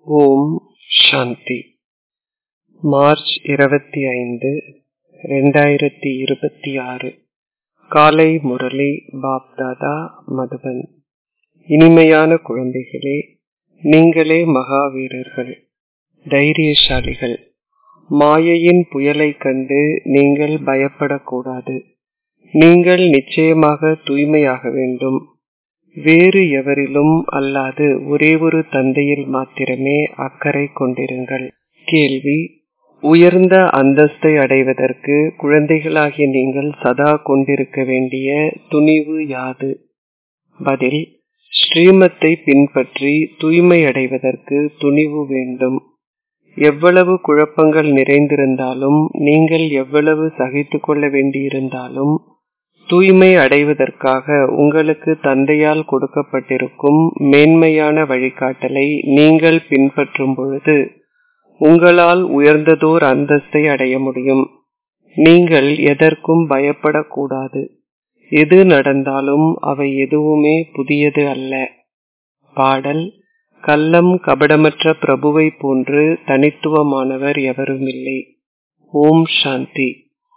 ஓம் சாந்தி March இருபத்தி ஐந்து ரெண்டாயிரத்தி இருபத்தி ஆறு காலை முரளி பாப்தாதா மதுபன் இனிமையான குழந்தைகளே நீங்களே மகாவீரர்கள் தைரியசாலிகள் மாயையின் புயலை கண்டு நீங்கள் பயப்படக்கூடாது நீங்கள் நிச்சயமாக தூய்மையாக வேண்டும் வேறு எவரிலும் அல்லாது ஒரே ஒரு தந்தையில் மாத்திரமே அக்கறை கொண்டிருங்கள் கேள்வி உயர்ந்த அந்தஸ்தை அடைவதற்கு குழந்தைகளாகிய நீங்கள் சதா கொண்டிருக்க வேண்டிய துணிவு யாது பதில் ஸ்ரீமத்தை பின்பற்றி தூய்மை அடைவதற்கு துணிவு வேண்டும் எவ்வளவு குழப்பங்கள் நிறைந்திருந்தாலும் நீங்கள் எவ்வளவு சகித்து கொள்ள வேண்டியிருந்தாலும் தூய்மை அடைவதற்காக உங்களுக்கு தந்தையால் கொடுக்கப்பட்டிருக்கும் மேன்மையான வழிகாட்டலை நீங்கள் பின்பற்றும் பொழுது உங்களால் உயர்ந்ததோர் அந்தஸ்தை அடைய முடியும் நீங்கள் எதற்கும் பயப்படக்கூடாது எது நடந்தாலும் அவை எதுவுமே புதியது அல்ல பாடல் கள்ளம் கபடமற்ற பிரபுவை போன்று தனித்துவமானவர் எவருமில்லை ஓம் சாந்தி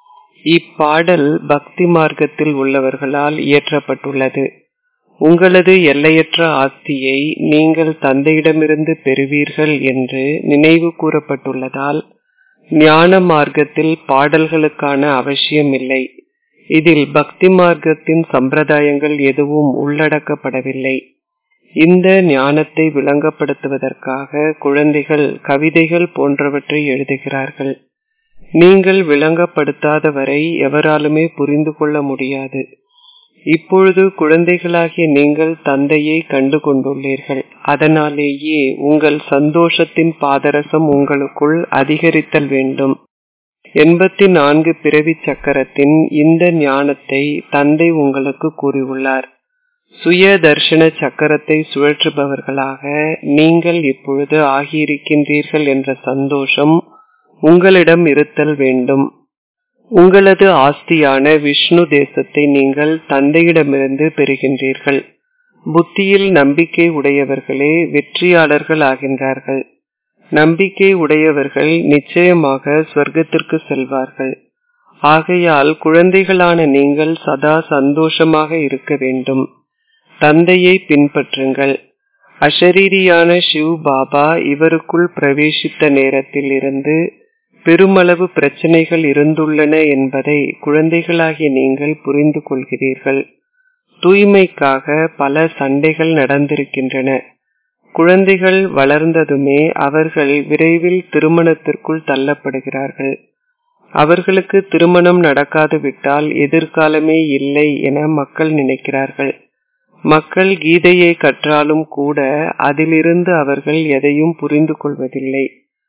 இப்பாடல் பக்தி மார்க்கத்தில் உள்ளவர்களால் இயற்றப்பட்டுள்ளது உங்களது எல்லையற்ற ஆஸ்தியை நீங்கள் தந்தையிடமிருந்து பெறுவீர்கள் என்று நினைவு கூறப்பட்டுள்ளதால் ஞான மார்க்கத்தில் பாடல்களுக்கான அவசியமில்லை இதில் பக்தி மார்க்கத்தின் சம்பிரதாயங்கள் எதுவும் உள்ளடக்கப்படவில்லை இந்த ஞானத்தை விளங்கப்படுத்துவதற்காக குழந்தைகள் கவிதைகள் போன்றவற்றை எழுதுகிறார்கள் நீங்கள் விளங்கப்படுத்தாத வரை எவராலுமே புரிந்து கொள்ள முடியாது இப்பொழுது குழந்தைகளாகிய நீங்கள் தந்தையை கண்டு கொண்டுள்ளீர்கள் அதனாலேயே உங்கள் சந்தோஷத்தின் பாதரசம் உங்களுக்குள் அதிகரித்தல் வேண்டும் எண்பத்தி நான்கு பிறவி சக்கரத்தின் இந்த ஞானத்தை தந்தை உங்களுக்கு கூறியுள்ளார் சுய தர்ஷன சக்கரத்தை சுழற்றுபவர்களாக நீங்கள் இப்பொழுது ஆகியிருக்கின்றீர்கள் என்ற சந்தோஷம் உங்களிடம் இருத்தல் வேண்டும் உங்களது ஆஸ்தியான விஷ்ணு தேசத்தை நீங்கள் தந்தையிடமிருந்து பெறுகின்றீர்கள் புத்தியில் நம்பிக்கை உடையவர்களே வெற்றியாளர்கள் ஆகின்றார்கள் நம்பிக்கை உடையவர்கள் நிச்சயமாக சொர்க்கத்திற்கு செல்வார்கள் ஆகையால் குழந்தைகளான நீங்கள் சதா சந்தோஷமாக இருக்க வேண்டும் தந்தையை பின்பற்றுங்கள் அஷரீரியான சிவ் பாபா இவருக்குள் பிரவேசித்த நேரத்தில் இருந்து பெருமளவு பிரச்சனைகள் இருந்துள்ளன என்பதை குழந்தைகளாகிய நீங்கள் புரிந்து கொள்கிறீர்கள் தூய்மைக்காக பல சண்டைகள் நடந்திருக்கின்றன குழந்தைகள் வளர்ந்ததுமே அவர்கள் விரைவில் திருமணத்திற்குள் தள்ளப்படுகிறார்கள் அவர்களுக்கு திருமணம் நடக்காது விட்டால் எதிர்காலமே இல்லை என மக்கள் நினைக்கிறார்கள் மக்கள் கீதையை கற்றாலும் கூட அதிலிருந்து அவர்கள் எதையும் புரிந்து கொள்வதில்லை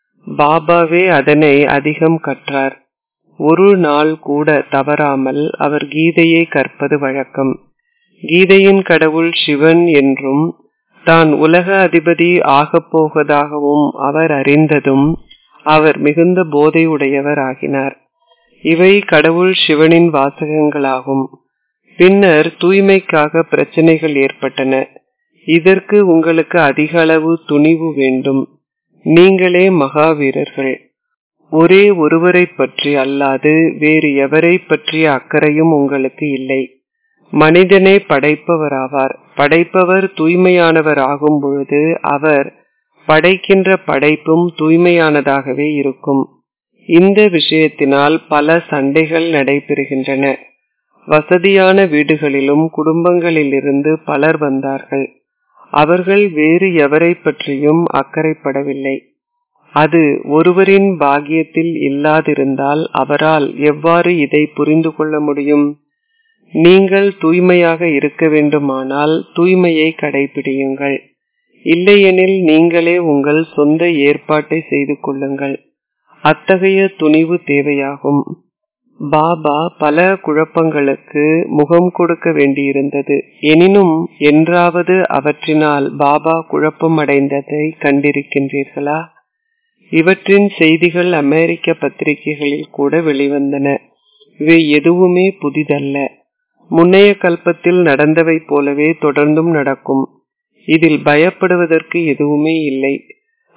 பாபாவே அதனை அதிகம் கற்றார் ஒரு நாள் கூட தவறாமல் அவர் கீதையை கற்பது வழக்கம் கீதையின் கடவுள் சிவன் என்றும் தான் உலக அதிபதி ஆகப் போவதாகவும் அவர் அறிந்ததும் அவர் மிகுந்த போதை உடையவர் ஆகினார் இவை கடவுள் சிவனின் வாசகங்களாகும் பின்னர் தூய்மைக்காக பிரச்சனைகள் ஏற்பட்டன இதற்கு உங்களுக்கு அதிக அளவு துணிவு வேண்டும் நீங்களே மகாவீரர்கள் ஒரே ஒருவரை பற்றி அல்லாது வேறு எவரை பற்றிய அக்கறையும் உங்களுக்கு இல்லை மனிதனே படைப்பவராவார் படைப்பவர் தூய்மையானவர் ஆகும் பொழுது அவர் படைக்கின்ற படைப்பும் தூய்மையானதாகவே இருக்கும் இந்த விஷயத்தினால் பல சண்டைகள் நடைபெறுகின்றன வசதியான வீடுகளிலும் குடும்பங்களிலிருந்து பலர் வந்தார்கள் அவர்கள் வேறு எவரை பற்றியும் அக்கறைப்படவில்லை அது ஒருவரின் பாக்கியத்தில் இல்லாதிருந்தால் அவரால் எவ்வாறு இதை புரிந்து கொள்ள முடியும் நீங்கள் தூய்மையாக இருக்க வேண்டுமானால் தூய்மையை கடைபிடியுங்கள் இல்லையெனில் நீங்களே உங்கள் சொந்த ஏற்பாட்டை செய்து கொள்ளுங்கள் அத்தகைய துணிவு தேவையாகும் பாபா பல குழப்பங்களுக்கு முகம் கொடுக்க வேண்டியிருந்தது எனினும் என்றாவது அவற்றினால் பாபா குழப்பம் அடைந்ததை கண்டிருக்கின்றீர்களா இவற்றின் செய்திகள் அமெரிக்க பத்திரிகைகளில் கூட வெளிவந்தன இவை எதுவுமே புதிதல்ல முன்னைய கல்பத்தில் நடந்தவை போலவே தொடர்ந்தும் நடக்கும் இதில் பயப்படுவதற்கு எதுவுமே இல்லை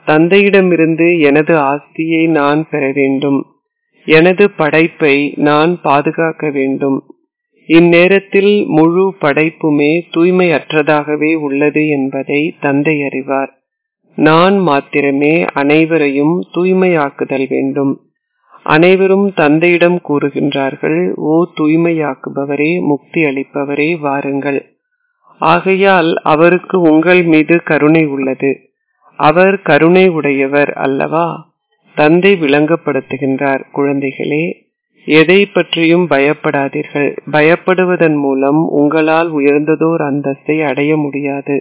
தந்தையிடமிருந்து எனது ஆஸ்தியை நான் பெற வேண்டும் எனது படைப்பை நான் பாதுகாக்க வேண்டும் இந்நேரத்தில் முழு படைப்புமே தூய்மையற்றதாகவே உள்ளது என்பதை தந்தை அறிவார் நான் மாத்திரமே அனைவரையும் தூய்மையாக்குதல் வேண்டும் அனைவரும் தந்தையிடம் கூறுகின்றார்கள் ஓ தூய்மையாக்குபவரே முக்தி அளிப்பவரே வாருங்கள் ஆகையால் அவருக்கு உங்கள் மீது கருணை உள்ளது அவர் கருணை உடையவர் அல்லவா தந்தை விளங்கப்படுத்துகின்றார் குழந்தைகளே எதை பற்றியும் பயப்படாதீர்கள் பயப்படுவதன் மூலம் உங்களால் உயர்ந்ததோர் அந்தஸ்தை அடைய முடியாது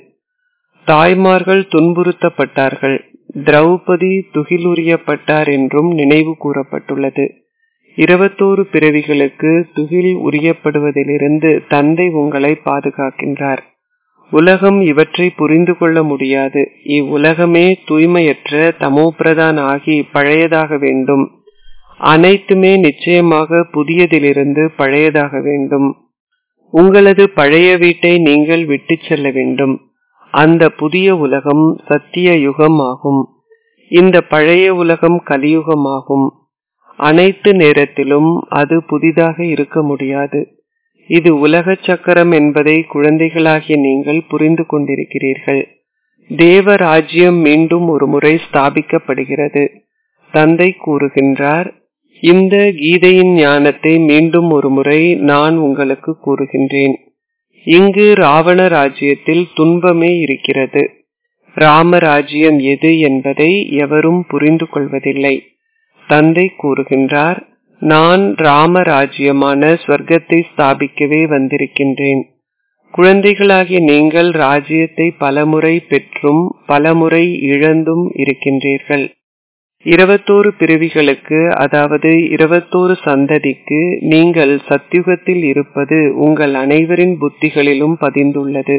தாய்மார்கள் துன்புறுத்தப்பட்டார்கள் திரௌபதி துகிலுரியப்பட்டார் என்றும் நினைவு கூறப்பட்டுள்ளது இருபத்தோரு பிறவிகளுக்கு துகில் உரியப்படுவதிலிருந்து தந்தை உங்களை பாதுகாக்கின்றார் உலகம் இவற்றை புரிந்து கொள்ள முடியாது இவ்வுலகமே தூய்மையற்ற தமோபிரதான் ஆகி பழையதாக வேண்டும் அனைத்துமே நிச்சயமாக புதியதிலிருந்து பழையதாக வேண்டும் உங்களது பழைய வீட்டை நீங்கள் விட்டு செல்ல வேண்டும் அந்த புதிய உலகம் சத்திய யுகம் ஆகும் இந்த பழைய உலகம் கலியுகமாகும் அனைத்து நேரத்திலும் அது புதிதாக இருக்க முடியாது இது உலக சக்கரம் என்பதை குழந்தைகளாகிய நீங்கள் புரிந்து கொண்டிருக்கிறீர்கள் தேவ ராஜ்யம் மீண்டும் ஒரு முறை ஸ்தாபிக்கப்படுகிறது தந்தை கூறுகின்றார் இந்த கீதையின் ஞானத்தை மீண்டும் ஒரு முறை நான் உங்களுக்கு கூறுகின்றேன் இங்கு ராவண ராஜ்யத்தில் துன்பமே இருக்கிறது ராம ராஜ்யம் எது என்பதை எவரும் புரிந்து கொள்வதில்லை தந்தை கூறுகின்றார் நான் ராம ராஜ்யமான ஸ்வர்க்கத்தை ஸ்தாபிக்கவே வந்திருக்கின்றேன் குழந்தைகளாகிய நீங்கள் ராஜ்யத்தை பலமுறை பெற்றும் பலமுறை இழந்தும் இருக்கின்றீர்கள் இருபத்தோரு பிறவிகளுக்கு அதாவது இருபத்தோரு சந்ததிக்கு நீங்கள் சத்தியுகத்தில் இருப்பது உங்கள் அனைவரின் புத்திகளிலும் பதிந்துள்ளது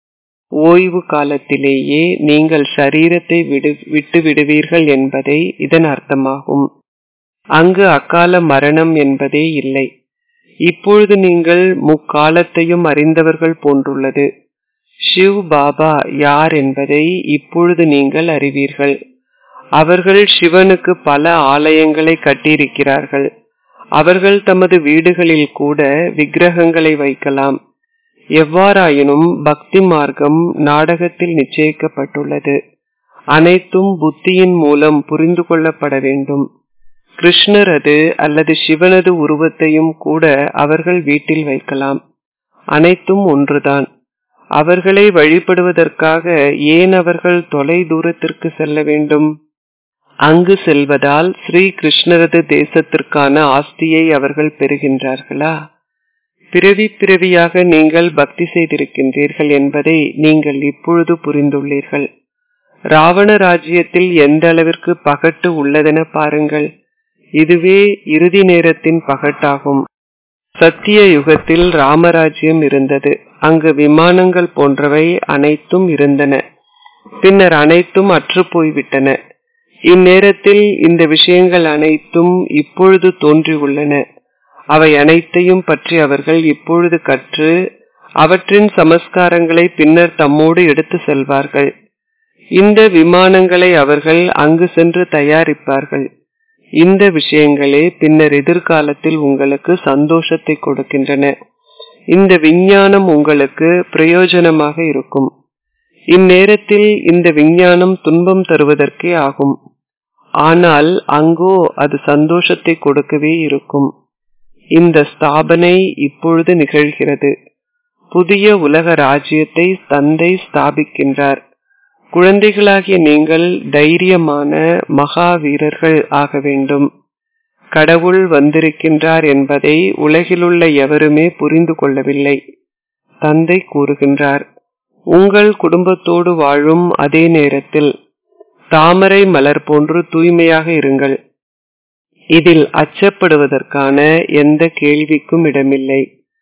ஓய்வு காலத்திலேயே நீங்கள் சரீரத்தை விடு விட்டு விடுவீர்கள் என்பதை இதன் அர்த்தமாகும் அங்கு அக்கால மரணம் என்பதே இல்லை இப்பொழுது நீங்கள் முக்காலத்தையும் அறிந்தவர்கள் போன்றுள்ளது ஷிவ் பாபா யார் என்பதை இப்பொழுது நீங்கள் அறிவீர்கள் அவர்கள் சிவனுக்கு பல ஆலயங்களை கட்டியிருக்கிறார்கள் அவர்கள் தமது வீடுகளில் கூட விக்கிரகங்களை வைக்கலாம் எவ்வாறாயினும் பக்தி மார்க்கம் நாடகத்தில் நிச்சயிக்கப்பட்டுள்ளது அனைத்தும் புத்தியின் மூலம் புரிந்து கொள்ளப்பட வேண்டும் கிருஷ்ணரது அல்லது சிவனது உருவத்தையும் கூட அவர்கள் வீட்டில் வைக்கலாம் அனைத்தும் ஒன்றுதான் அவர்களை வழிபடுவதற்காக ஏன் அவர்கள் தொலை தூரத்திற்கு செல்ல வேண்டும் அங்கு செல்வதால் ஸ்ரீ கிருஷ்ணரது தேசத்திற்கான ஆஸ்தியை அவர்கள் பெறுகின்றார்களா பிறவி பிறவியாக நீங்கள் பக்தி செய்திருக்கின்றீர்கள் என்பதை நீங்கள் இப்பொழுது புரிந்துள்ளீர்கள் ராவண ராஜ்யத்தில் எந்த அளவிற்கு பகட்டு உள்ளதென பாருங்கள் இதுவே இறுதி நேரத்தின் பகட்டாகும் சத்திய யுகத்தில் ராமராஜ்யம் இருந்தது அங்கு விமானங்கள் போன்றவை அனைத்தும் இருந்தன பின்னர் அனைத்தும் அற்று போய்விட்டன இந்நேரத்தில் இந்த விஷயங்கள் அனைத்தும் இப்பொழுது தோன்றியுள்ளன அவை அனைத்தையும் பற்றி அவர்கள் இப்பொழுது கற்று அவற்றின் சமஸ்காரங்களை பின்னர் தம்மோடு எடுத்து செல்வார்கள் இந்த விமானங்களை அவர்கள் அங்கு சென்று தயாரிப்பார்கள் இந்த விஷயங்களே பின்னர் எதிர்காலத்தில் உங்களுக்கு சந்தோஷத்தை கொடுக்கின்றன இந்த விஞ்ஞானம் உங்களுக்கு பிரயோஜனமாக இருக்கும் இந்நேரத்தில் இந்த விஞ்ஞானம் துன்பம் தருவதற்கே ஆகும் ஆனால் அங்கோ அது சந்தோஷத்தை கொடுக்கவே இருக்கும் இந்த ஸ்தாபனை இப்பொழுது நிகழ்கிறது புதிய உலக ராஜ்யத்தை தந்தை ஸ்தாபிக்கின்றார் குழந்தைகளாகிய நீங்கள் தைரியமான மகா வீரர்கள் ஆக வேண்டும் கடவுள் வந்திருக்கின்றார் என்பதை உலகிலுள்ள எவருமே புரிந்து கொள்ளவில்லை தந்தை கூறுகின்றார் உங்கள் குடும்பத்தோடு வாழும் அதே நேரத்தில் தாமரை மலர் போன்று தூய்மையாக இருங்கள் இதில் அச்சப்படுவதற்கான எந்த கேள்விக்கும் இடமில்லை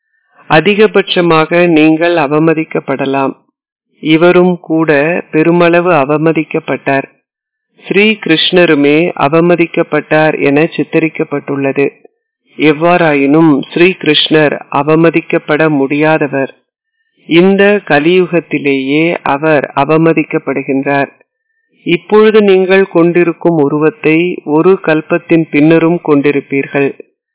அதிகபட்சமாக நீங்கள் அவமதிக்கப்படலாம் இவரும் கூட பெருமளவு அவமதிக்கப்பட்டார் ஸ்ரீ கிருஷ்ணருமே அவமதிக்கப்பட்டார் என சித்தரிக்கப்பட்டுள்ளது எவ்வாறாயினும் ஸ்ரீ கிருஷ்ணர் அவமதிக்கப்பட முடியாதவர் இந்த கலியுகத்திலேயே அவர் அவமதிக்கப்படுகின்றார் இப்பொழுது நீங்கள் கொண்டிருக்கும் உருவத்தை ஒரு கல்பத்தின் பின்னரும் கொண்டிருப்பீர்கள்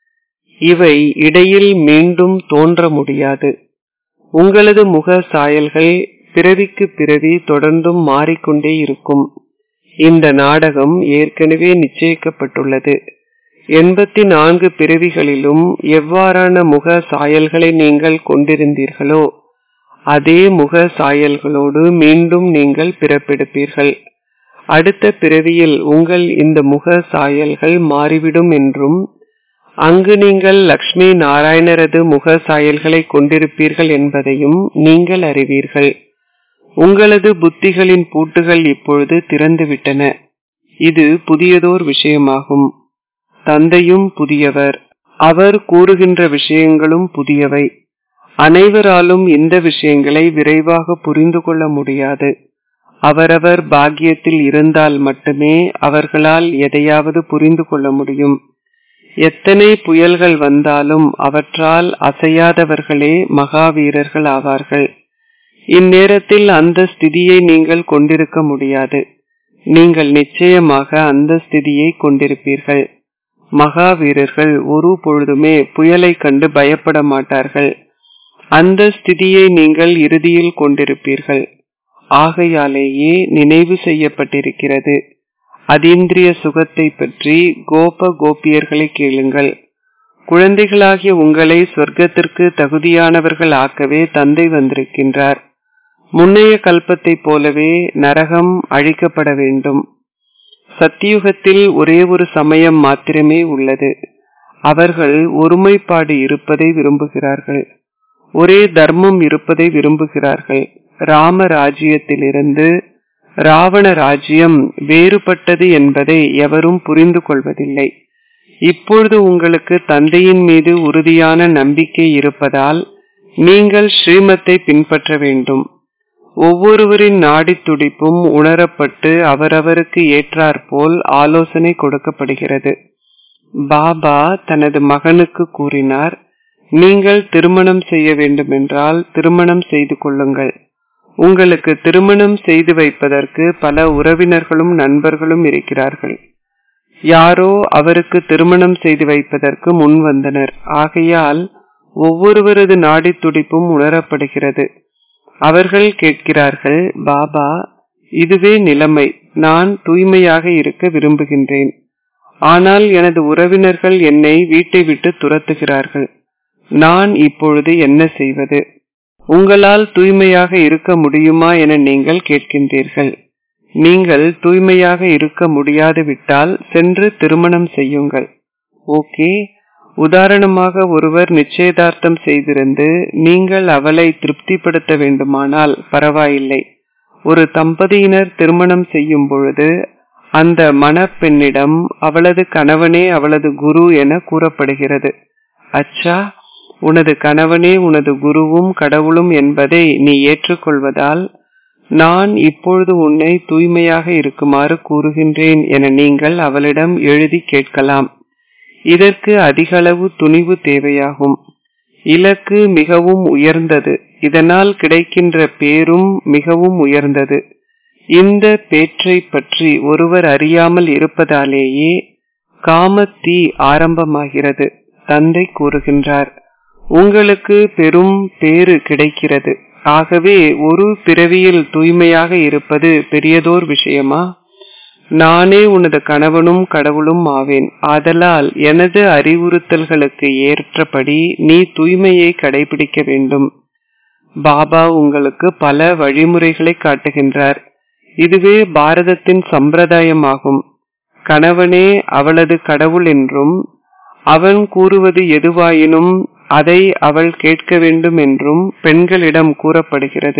இவை இடையில் மீண்டும் தோன்ற முடியாது உங்களது முக சாயல்கள் பிறவிக்கு பிறவி தொடர்ந்தும் மாறிக்கொண்டே இருக்கும் இந்த நாடகம் ஏற்கனவே நிச்சயிக்கப்பட்டுள்ளது எண்பத்தி நான்கு பிறவிகளிலும் எவ்வாறான முக சாயல்களை நீங்கள் கொண்டிருந்தீர்களோ அதே முக சாயல்களோடு மீண்டும் நீங்கள் பிறப்பெடுப்பீர்கள் அடுத்த பிறவியில் உங்கள் இந்த முக சாயல்கள் மாறிவிடும் என்றும் அங்கு நீங்கள் லக்ஷ்மி நாராயணரது முக சாயல்களை கொண்டிருப்பீர்கள் என்பதையும் நீங்கள் அறிவீர்கள் உங்களது புத்திகளின் பூட்டுகள் இப்பொழுது திறந்துவிட்டன இது புதியதோர் விஷயமாகும் தந்தையும் புதியவர் அவர் கூறுகின்ற விஷயங்களும் புதியவை அனைவராலும் இந்த விஷயங்களை விரைவாக புரிந்து கொள்ள முடியாது அவரவர் பாக்கியத்தில் இருந்தால் மட்டுமே அவர்களால் எதையாவது புரிந்து கொள்ள முடியும் எத்தனை புயல்கள் வந்தாலும் அவற்றால் அசையாதவர்களே மகாவீரர்கள் ஆவார்கள் இந்நேரத்தில் அந்த ஸ்திதியை நீங்கள் கொண்டிருக்க முடியாது நீங்கள் நிச்சயமாக அந்த ஸ்திதியை கொண்டிருப்பீர்கள் மகாவீரர்கள் ஒரு பொழுதுமே புயலை கண்டு பயப்பட மாட்டார்கள் அந்த ஸ்திதியை நீங்கள் இறுதியில் கொண்டிருப்பீர்கள் ஆகையாலேயே நினைவு செய்யப்பட்டிருக்கிறது அதீந்திரிய சுகத்தை பற்றி கோப கோபியர்களை கேளுங்கள் குழந்தைகளாகிய உங்களை சொர்க்கத்திற்கு தகுதியானவர்கள் ஆக்கவே தந்தை வந்திருக்கின்றார் முன்னைய கல்பத்தை போலவே நரகம் அழிக்கப்பட வேண்டும் சத்தியுகத்தில் ஒரே ஒரு சமயம் மாத்திரமே உள்ளது அவர்கள் ஒருமைப்பாடு இருப்பதை விரும்புகிறார்கள் ஒரே தர்மம் இருப்பதை விரும்புகிறார்கள் ராம ராஜ்யத்திலிருந்து ராவண ராஜ்யம் வேறுபட்டது என்பதை எவரும் புரிந்து கொள்வதில்லை இப்பொழுது உங்களுக்கு தந்தையின் மீது உறுதியான நம்பிக்கை இருப்பதால் நீங்கள் ஸ்ரீமத்தை பின்பற்ற வேண்டும் ஒவ்வொருவரின் நாடி துடிப்பும் உணரப்பட்டு அவரவருக்கு ஏற்றாற்போல் ஆலோசனை கொடுக்கப்படுகிறது பாபா தனது மகனுக்கு கூறினார் நீங்கள் திருமணம் செய்ய வேண்டுமென்றால் திருமணம் செய்து கொள்ளுங்கள் உங்களுக்கு திருமணம் செய்து வைப்பதற்கு பல உறவினர்களும் நண்பர்களும் இருக்கிறார்கள் யாரோ அவருக்கு திருமணம் செய்து வைப்பதற்கு முன் வந்தனர் ஆகையால் ஒவ்வொருவரது நாடி துடிப்பும் உணரப்படுகிறது அவர்கள் கேட்கிறார்கள் பாபா இதுவே நிலைமை நான் தூய்மையாக இருக்க விரும்புகின்றேன் ஆனால் எனது உறவினர்கள் என்னை வீட்டை விட்டு துரத்துகிறார்கள் நான் இப்பொழுது என்ன செய்வது உங்களால் தூய்மையாக இருக்க முடியுமா என நீங்கள் கேட்கின்றீர்கள் நீங்கள் தூய்மையாக இருக்க முடியாது விட்டால் சென்று திருமணம் செய்யுங்கள் ஓகே உதாரணமாக ஒருவர் நிச்சயதார்த்தம் செய்திருந்து நீங்கள் அவளை திருப்திப்படுத்த வேண்டுமானால் பரவாயில்லை ஒரு தம்பதியினர் திருமணம் செய்யும் பொழுது அந்த மணப்பெண்ணிடம் அவளது கணவனே அவளது குரு என கூறப்படுகிறது அச்சா உனது கணவனே உனது குருவும் கடவுளும் என்பதை நீ ஏற்றுக்கொள்வதால் நான் இப்பொழுது உன்னை தூய்மையாக இருக்குமாறு கூறுகின்றேன் என நீங்கள் அவளிடம் எழுதி கேட்கலாம் இதற்கு அதிகளவு துணிவு தேவையாகும் இலக்கு மிகவும் உயர்ந்தது இதனால் கிடைக்கின்ற பேரும் மிகவும் உயர்ந்தது இந்த பேற்றை பற்றி ஒருவர் அறியாமல் இருப்பதாலேயே காமத்தீ ஆரம்பமாகிறது தந்தை கூறுகின்றார் உங்களுக்கு பெரும் பேறு கிடைக்கிறது ஆகவே ஒரு பிறவியில் தூய்மையாக இருப்பது பெரியதோர் விஷயமா நானே உனது கணவனும் கடவுளும் ஆவேன் ஆதலால் எனது அறிவுறுத்தல்களுக்கு ஏற்றபடி நீ தூய்மையை கடைபிடிக்க வேண்டும் பாபா உங்களுக்கு பல வழிமுறைகளை காட்டுகின்றார் இதுவே பாரதத்தின் சம்பிரதாயமாகும் கணவனே அவளது கடவுள் என்றும் அவன் கூறுவது எதுவாயினும் அதை அவள் கேட்க வேண்டும் என்றும் பெண்களிடம் கூறப்படுகிறது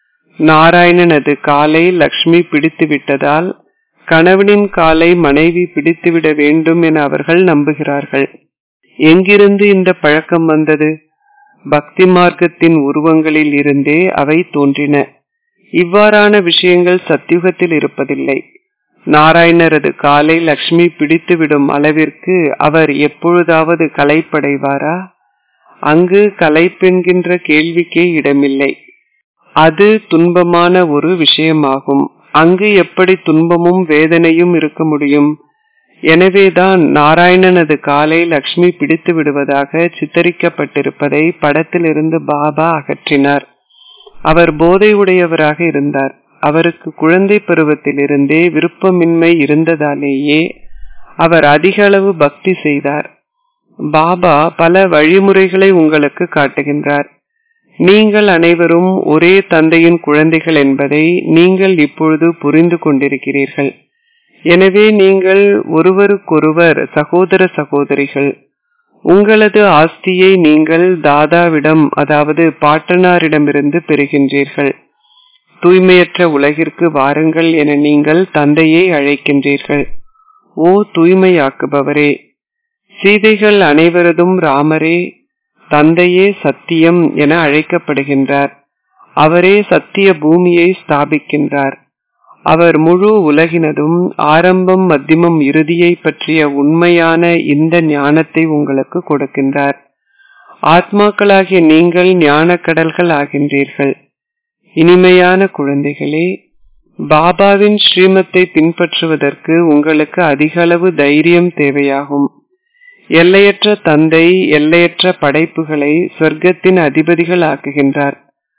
நாராயணனது காலை லக்ஷ்மி பிடித்து விட்டதால் கணவனின் காலை மனைவி பிடித்துவிட வேண்டும் என அவர்கள் நம்புகிறார்கள் எங்கிருந்து இந்த பழக்கம் வந்தது பக்தி மார்க்கத்தின் உருவங்களில் இருந்தே அவை தோன்றின இவ்வாறான விஷயங்கள் சத்தியுகத்தில் இருப்பதில்லை நாராயணரது காலை லக்ஷ்மி பிடித்துவிடும் அளவிற்கு அவர் எப்பொழுதாவது கலைப்படைவாரா அங்கு கலைப்பென்கின்ற கேள்விக்கே இடமில்லை அது துன்பமான ஒரு விஷயமாகும் அங்கு எப்படி துன்பமும் வேதனையும் இருக்க முடியும் எனவேதான் நாராயணனது காலை லக்ஷ்மி பிடித்து விடுவதாக சித்தரிக்கப்பட்டிருப்பதை படத்திலிருந்து பாபா அகற்றினார் அவர் போதை உடையவராக இருந்தார் அவருக்கு குழந்தை பருவத்திலிருந்தே விருப்பமின்மை இருந்ததாலேயே அவர் அதிக அளவு பக்தி செய்தார் பாபா பல வழிமுறைகளை உங்களுக்கு காட்டுகின்றார் நீங்கள் அனைவரும் ஒரே தந்தையின் குழந்தைகள் என்பதை நீங்கள் இப்பொழுது புரிந்து கொண்டிருக்கிறீர்கள் எனவே நீங்கள் ஒருவருக்கொருவர் சகோதர சகோதரிகள் உங்களது ஆஸ்தியை நீங்கள் தாதாவிடம் அதாவது பாட்டனாரிடமிருந்து பெறுகின்றீர்கள் தூய்மையற்ற உலகிற்கு வாருங்கள் என நீங்கள் தந்தையை அழைக்கின்றீர்கள் ஓ தூய்மையாக்குபவரே சீதைகள் அனைவரதும் ராமரே தந்தையே சத்தியம் என அழைக்கப்படுகின்றார் அவரே சத்திய பூமியை ஸ்தாபிக்கின்றார் அவர் முழு உலகினதும் ஆரம்பம் மத்தியமம் இறுதியை பற்றிய உண்மையான இந்த ஞானத்தை உங்களுக்கு கொடுக்கின்றார் ஆத்மாக்களாகிய நீங்கள் ஞான கடல்கள் ஆகின்றீர்கள் இனிமையான குழந்தைகளே பாபாவின் ஸ்ரீமத்தை பின்பற்றுவதற்கு உங்களுக்கு அதிக அளவு தைரியம் தேவையாகும் எல்லையற்ற தந்தை எல்லையற்ற படைப்புகளை சொர்க்கத்தின் அதிபதிகள் ஆக்குகின்றார்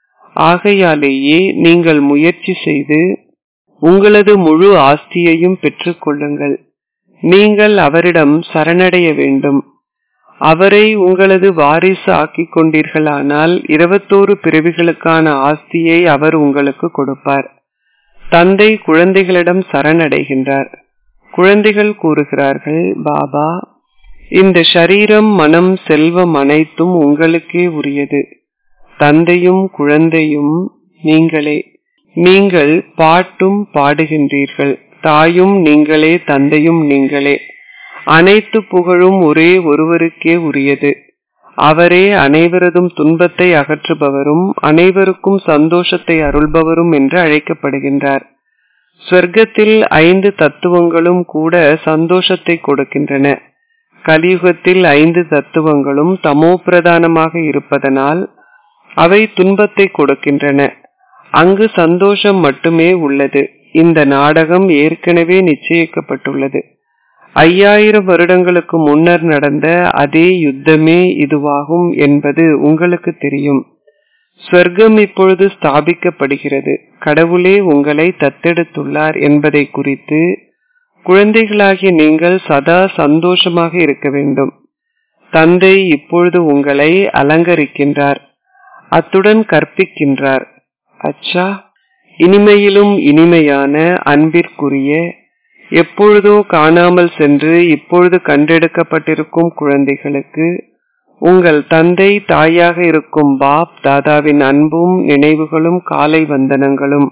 ஆகையாலேயே நீங்கள் முயற்சி செய்து உங்களது முழு ஆஸ்தியையும் பெற்றுக் கொள்ளுங்கள் நீங்கள் அவரிடம் சரணடைய வேண்டும் அவரை உங்களது வாரிசு ஆக்கிக் கொண்டீர்களானால் இருபத்தோரு பிறவிகளுக்கான ஆஸ்தியை அவர் உங்களுக்கு கொடுப்பார் தந்தை குழந்தைகளிடம் சரணடைகின்றார் குழந்தைகள் கூறுகிறார்கள் பாபா இந்த ஷரீரம் மனம் செல்வம் அனைத்தும் உங்களுக்கே உரியது தந்தையும் குழந்தையும் நீங்களே நீங்கள் பாட்டும் பாடுகின்றீர்கள் தாயும் நீங்களே தந்தையும் நீங்களே அனைத்து புகழும் ஒரே ஒருவருக்கே உரியது அவரே அனைவரதும் துன்பத்தை அகற்றுபவரும் அனைவருக்கும் சந்தோஷத்தை அருள்பவரும் என்று அழைக்கப்படுகின்றார் ஸ்வர்க்கத்தில் ஐந்து தத்துவங்களும் கூட சந்தோஷத்தை கொடுக்கின்றன கலியுகத்தில் ஐந்து தத்துவங்களும் தமோ பிரதானமாக இருப்பதனால் அவை துன்பத்தை கொடுக்கின்றன அங்கு சந்தோஷம் மட்டுமே உள்ளது இந்த நாடகம் ஏற்கனவே நிச்சயிக்கப்பட்டுள்ளது ஐயாயிரம் வருடங்களுக்கு முன்னர் நடந்த அதே யுத்தமே இதுவாகும் என்பது உங்களுக்கு தெரியும் ஸ்வர்க்கம் இப்பொழுது ஸ்தாபிக்கப்படுகிறது கடவுளே உங்களை தத்தெடுத்துள்ளார் என்பதை குறித்து குழந்தைகளாகிய நீங்கள் சதா சந்தோஷமாக இருக்க வேண்டும் தந்தை இப்பொழுது உங்களை அலங்கரிக்கின்றார் அத்துடன் கற்பிக்கின்றார் அச்சா இனிமையிலும் இனிமையான அன்பிற்குரிய எப்பொழுதோ காணாமல் சென்று இப்பொழுது கண்டெடுக்கப்பட்டிருக்கும் குழந்தைகளுக்கு உங்கள் தந்தை தாயாக இருக்கும் பாப் தாதாவின் அன்பும் நினைவுகளும் காலை வந்தனங்களும்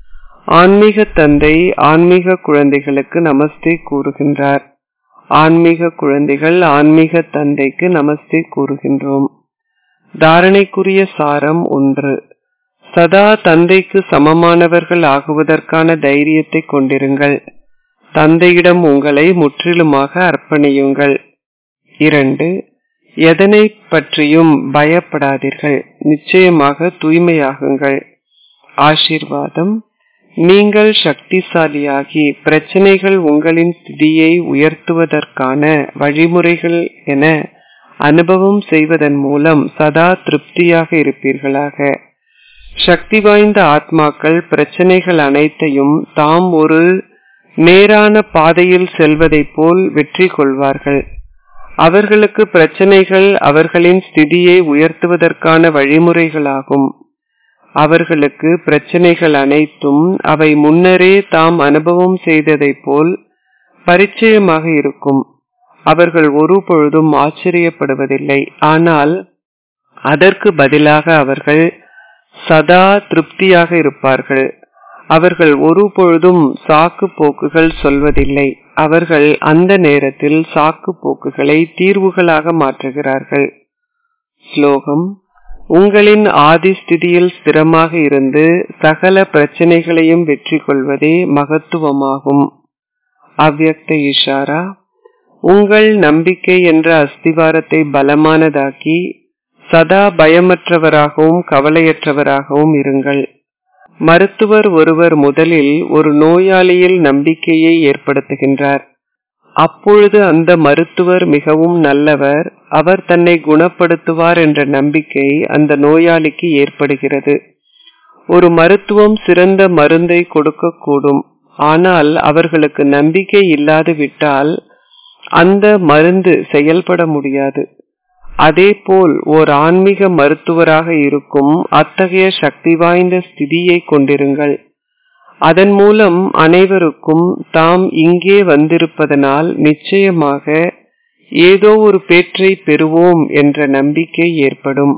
ஆன்மீக தந்தை ஆன்மீக குழந்தைகளுக்கு நமஸ்தே கூறுகின்றார் ஆன்மீக குழந்தைகள் ஆன்மீக தந்தைக்கு நமஸ்தே கூறுகின்றோம் தாரணைக்குரிய சாரம் ஒன்று சதா தந்தைக்கு சமமானவர்கள் ஆகுவதற்கான தைரியத்தை கொண்டிருங்கள் தந்தையிடம் உங்களை முற்றிலுமாக அர்ப்பணியுங்கள் இரண்டு எதனை பற்றியும் பயப்படாதீர்கள் நிச்சயமாக தூய்மையாகுங்கள் ஆசீர்வாதம் நீங்கள் சக்திசாலியாகி பிரச்சனைகள் உங்களின் ஸ்திதியை உயர்த்துவதற்கான வழிமுறைகள் என அனுபவம் செய்வதன் மூலம் சதா திருப்தியாக இருப்பீர்களாக சக்தி வாய்ந்த ஆத்மாக்கள் பிரச்சனைகள் அனைத்தையும் தாம் ஒரு நேரான பாதையில் செல்வதைப் போல் வெற்றி கொள்வார்கள் அவர்களுக்கு பிரச்சனைகள் அவர்களின் ஸ்திதியை உயர்த்துவதற்கான வழிமுறைகளாகும் அவர்களுக்கு பிரச்சனைகள் அனைத்தும் அவை முன்னரே தாம் அனுபவம் செய்ததைப் போல் பரிச்சயமாக இருக்கும் அவர்கள் ஒரு பொழுதும் ஆச்சரியப்படுவதில்லை ஆனால் அதற்கு பதிலாக அவர்கள் சதா திருப்தியாக இருப்பார்கள் அவர்கள் ஒரு பொழுதும் சாக்கு போக்குகள் சொல்வதில்லை அவர்கள் அந்த நேரத்தில் சாக்கு போக்குகளை தீர்வுகளாக மாற்றுகிறார்கள் ஸ்லோகம் உங்களின் ஆதி ஸ்திதியில் ஸ்திரமாக இருந்து சகல பிரச்சனைகளையும் வெற்றி கொள்வதே மகத்துவமாகும் அவ்யக்த இஷாரா உங்கள் நம்பிக்கை என்ற அஸ்திவாரத்தை பலமானதாக்கி சதா பயமற்றவராகவும் கவலையற்றவராகவும் இருங்கள் மருத்துவர் ஒருவர் முதலில் ஒரு நோயாளியில் நம்பிக்கையை ஏற்படுத்துகின்றார் அப்பொழுது அந்த மருத்துவர் மிகவும் நல்லவர் அவர் தன்னை குணப்படுத்துவார் என்ற நம்பிக்கை அந்த நோயாளிக்கு ஏற்படுகிறது ஒரு மருத்துவம் சிறந்த மருந்தை கொடுக்கக்கூடும் ஆனால் அவர்களுக்கு நம்பிக்கை இல்லாது விட்டால் அந்த மருந்து செயல்பட முடியாது அதேபோல் ஓர் ஆன்மீக மருத்துவராக இருக்கும் அத்தகைய சக்தி வாய்ந்த ஸ்திதியை கொண்டிருங்கள் அதன் மூலம் அனைவருக்கும் தாம் இங்கே வந்திருப்பதனால் நிச்சயமாக ஏதோ ஒரு பேற்றை பெறுவோம் என்ற நம்பிக்கை ஏற்படும்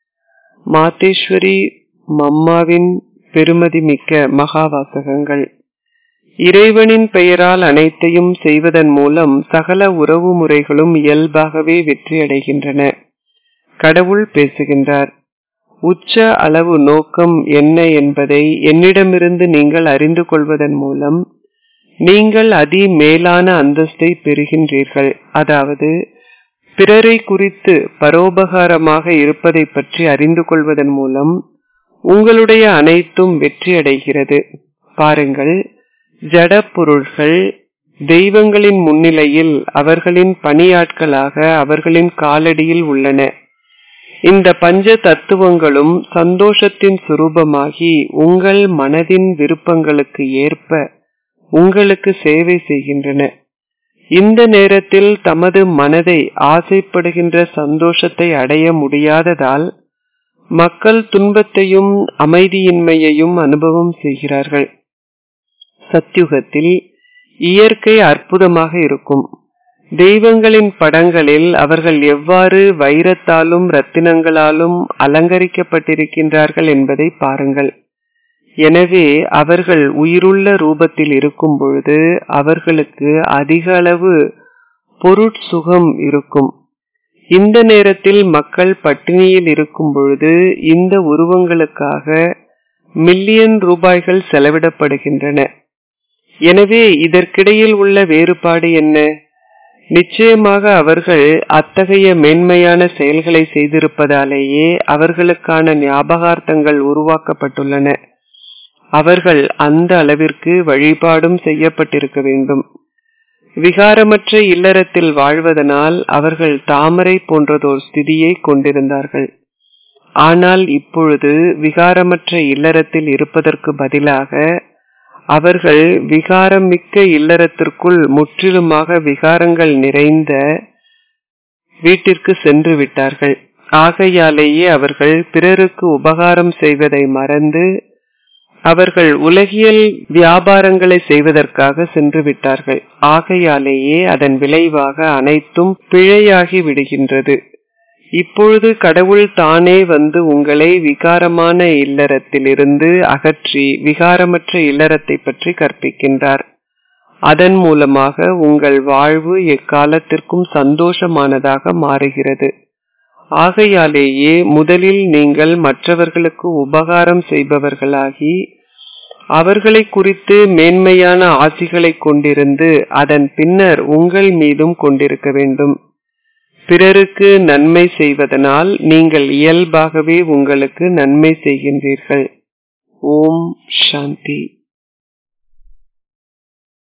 மாதேஸ்வரி மம்மாவின் பெருமதி மிக்க மகாவாசகங்கள் இறைவனின் பெயரால் அனைத்தையும் செய்வதன் மூலம் சகல உறவு முறைகளும் இயல்பாகவே வெற்றியடைகின்றன கடவுள் பேசுகின்றார் உச்ச அளவு நோக்கம் என்ன என்பதை என்னிடமிருந்து நீங்கள் அறிந்து கொள்வதன் மூலம் நீங்கள் அதி மேலான அந்தஸ்தை பெறுகின்றீர்கள் அதாவது பிறரை குறித்து பரோபகாரமாக இருப்பதை பற்றி அறிந்து கொள்வதன் மூலம் உங்களுடைய அனைத்தும் வெற்றியடைகிறது பாருங்கள் ஜட பொருள்கள் தெய்வங்களின் முன்னிலையில் அவர்களின் பணியாட்களாக அவர்களின் காலடியில் உள்ளன இந்த பஞ்ச தத்துவங்களும் சந்தோஷத்தின் சுரூபமாகி உங்கள் மனதின் விருப்பங்களுக்கு ஏற்ப உங்களுக்கு சேவை செய்கின்றன இந்த நேரத்தில் தமது மனதை ஆசைப்படுகின்ற சந்தோஷத்தை அடைய முடியாததால் மக்கள் துன்பத்தையும் அமைதியின்மையையும் அனுபவம் செய்கிறார்கள் சத்யுகத்தில் இயற்கை அற்புதமாக இருக்கும் தெய்வங்களின் படங்களில் அவர்கள் எவ்வாறு வைரத்தாலும் ரத்தினங்களாலும் அலங்கரிக்கப்பட்டிருக்கின்றார்கள் என்பதை பாருங்கள் எனவே அவர்கள் உயிருள்ள ரூபத்தில் இருக்கும் பொழுது அவர்களுக்கு அதிக அளவு பொருட்சுகம் இருக்கும் இந்த நேரத்தில் மக்கள் பட்டினியில் இருக்கும் பொழுது இந்த உருவங்களுக்காக மில்லியன் ரூபாய்கள் செலவிடப்படுகின்றன எனவே இதற்கிடையில் உள்ள வேறுபாடு என்ன நிச்சயமாக அவர்கள் அத்தகைய மேன்மையான செயல்களை செய்திருப்பதாலேயே அவர்களுக்கான ஞாபகார்த்தங்கள் உருவாக்கப்பட்டுள்ளன அவர்கள் அந்த அளவிற்கு வழிபாடும் செய்யப்பட்டிருக்க வேண்டும் விகாரமற்ற இல்லறத்தில் வாழ்வதனால் அவர்கள் தாமரை போன்றதோர் ஸ்திதியை கொண்டிருந்தார்கள் ஆனால் இப்பொழுது விகாரமற்ற இல்லறத்தில் இருப்பதற்கு பதிலாக அவர்கள் விகாரம் மிக்க இல்லறத்திற்குள் முற்றிலுமாக விகாரங்கள் நிறைந்த வீட்டிற்கு சென்று விட்டார்கள் ஆகையாலேயே அவர்கள் பிறருக்கு உபகாரம் செய்வதை மறந்து அவர்கள் உலகியல் வியாபாரங்களை செய்வதற்காக சென்று விட்டார்கள் ஆகையாலேயே அதன் விளைவாக அனைத்தும் பிழையாகி விடுகின்றது இப்பொழுது கடவுள் தானே வந்து உங்களை விகாரமான இல்லறத்திலிருந்து அகற்றி விகாரமற்ற இல்லறத்தை பற்றி கற்பிக்கின்றார் அதன் மூலமாக உங்கள் வாழ்வு எக்காலத்திற்கும் சந்தோஷமானதாக மாறுகிறது ஆகையாலேயே முதலில் நீங்கள் மற்றவர்களுக்கு உபகாரம் செய்பவர்களாகி அவர்களை குறித்து மேன்மையான ஆசிகளை கொண்டிருந்து அதன் பின்னர் உங்கள் மீதும் கொண்டிருக்க வேண்டும் பிறருக்கு நன்மை செய்வதனால் நீங்கள் இயல்பாகவே உங்களுக்கு நன்மை செய்கின்றீர்கள் ஓம் சாந்தி